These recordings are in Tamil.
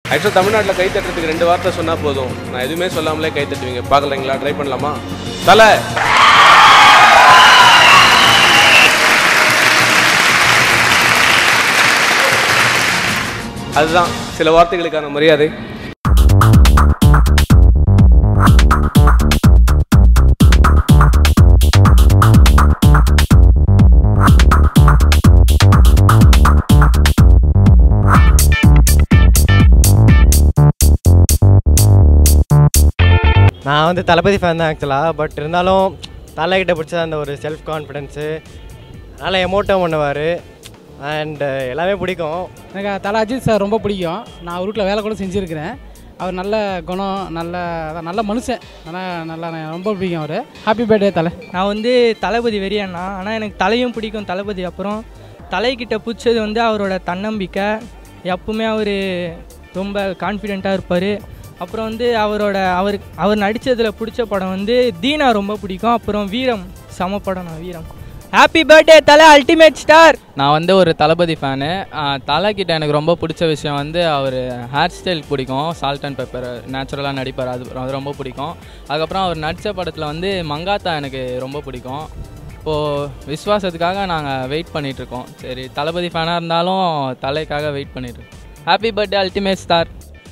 ஆக்சுவலாக தமிழ்நாட்டில் கை தட்டுறதுக்கு ரெண்டு வார்த்தை சொன்னால் போதும் நான் எதுவுமே சொல்லாமலே கை தட்டுவீங்க பார்க்கலீங்களா ட்ரை பண்ணலாமா தலை அதுதான் சில வார்த்தைகளுக்கான மரியாதை நான் வந்து தளபதி ஃபேன் தான் ஆக்சுவலாக பட் இருந்தாலும் தலைக்கிட்ட பிடிச்ச அந்த ஒரு செல்ஃப் கான்ஃபிடென்ஸு நல்லா எமோட்டோ பண்ணுவார் அண்ட் எல்லாமே பிடிக்கும் எனக்கு தலை அஜித் சார் ரொம்ப பிடிக்கும் நான் அவர் வீட்டில் வேலை கூட செஞ்சுருக்கிறேன் அவர் நல்ல குணம் நல்ல அதான் நல்ல மனுஷன் ஆனால் நல்லா எனக்கு ரொம்ப பிடிக்கும் அவர் ஹாப்பி பர்த்டே தலை நான் வந்து தளபதி வெறியண்ணா ஆனால் எனக்கு தலையும் பிடிக்கும் தளபதி அப்புறம் தலைக்கிட்ட பிடிச்சது வந்து அவரோட தன்னம்பிக்கை எப்பவுமே அவர் ரொம்ப கான்ஃபிடெண்ட்டாக இருப்பார் அப்புறம் வந்து அவரோட அவர் அவர் நடித்ததில் பிடிச்ச படம் வந்து தீனா ரொம்ப பிடிக்கும் அப்புறம் வீரம் சம படம் நான் Veeram happy birthday Thala ultimate star நான் வந்து ஒரு தளபதி ஃபேனு தலை கிட்ட எனக்கு ரொம்ப பிடிச்ச விஷயம் வந்து அவர் ஹேர் ஸ்டைல் பிடிக்கும் சால்ட் அண்ட் பெப்பர் நேச்சுரலாக நடிப்பார் அது அது ரொம்ப பிடிக்கும் அதுக்கப்புறம் அவர் நடித்த படத்தில் வந்து மங்காத்தா எனக்கு ரொம்ப பிடிக்கும் இப்போது விஸ்வாசத்துக்காக நாங்கள் வெயிட் பண்ணிகிட்ருக்கோம் சரி தளபதி ஃபேனாக இருந்தாலும் தலைக்காக வெயிட் பண்ணிட்டுருக்கோம் ஹாப்பி பர்த்டே அல்டிமேட் ஸ்டார்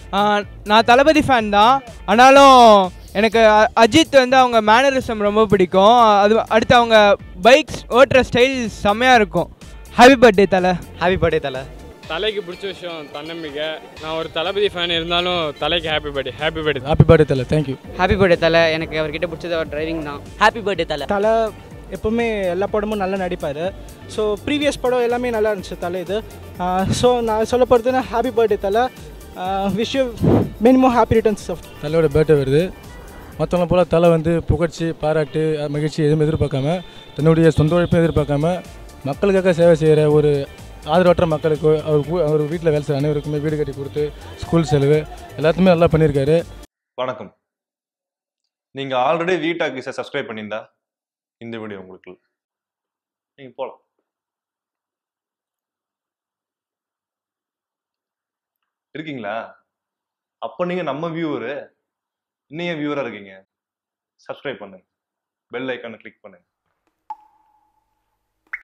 நான் தளபதி ஃபேன் தான் ஆனாலும் எனக்கு அ- அஜித் வந்து அவங்க மேனரிசம் ரொம்ப பிடிக்கும் அது அடுத்து அவங்க பைக்ஸ் ஓட்டுற ஸ்டைல் செம்மையாக இருக்கும் happy birthday Thala happy birthday Thala Thala பிடிச்ச விஷயம் தன்னம்பிக்கை நான் ஒரு தளபதி ஃபேன் இருந்தாலும் தலைக்கு happy birthday happy birthday happy birthday Thala thank you happy birthday Thala எனக்கு அவர்கிட்ட பிடிச்சது அவர் டிரைவிங் தான் ஹாப்பி பர்த்டே தலை தலை எப்போவுமே எல்லா படமும் நல்லா நடிப்பார் ஸோ ப்ரீவியஸ் படம் எல்லாமே நல்லா இருந்துச்சு தலை இது ஸோ நான் சொல்ல போகிறதுனா happy birthday Thala wish you minimum happy returns of தலையோட பேர்டே வருது மற்றவங்கள போல் தலை வந்து புகழ்ச்சி பாராட்டு அஹ், மகிழ்ச்சி எதுவும் எதிர்பார்க்காம தன்னுடைய சொந்த உழைப்பையும் எதிர்பார்க்காம மக்களுக்காக சேவை செய்கிற ஒரு ஆதரவற்ற மக்களுக்கு அவர் கூ- அவர் வீட்டில் வேலை செய்கிற அனைவருக்குமே வீடு கட்டி கொடுத்து ஸ்கூல் செலவு எல்லாத்தையுமே நல்லா பண்ணியிருக்காரு வணக்கம் நீங்க ஆல்ரெடி வி டாக்கிஸை சப்ஸ்கிரைப் பண்ணியிருந்தா இந்த வீடியோ உங்களுக்கு நீங்க போலாம் இருக்கீங்களா அப்ப நீங்க நம்ம வியூவரு இன்னும் ஏன் வியூவரா இருக்கீங்க சப்ஸ்கிரைப் பண்ணுங்க பெல் ஐக்கானை கிளிக் பண்ணுங்க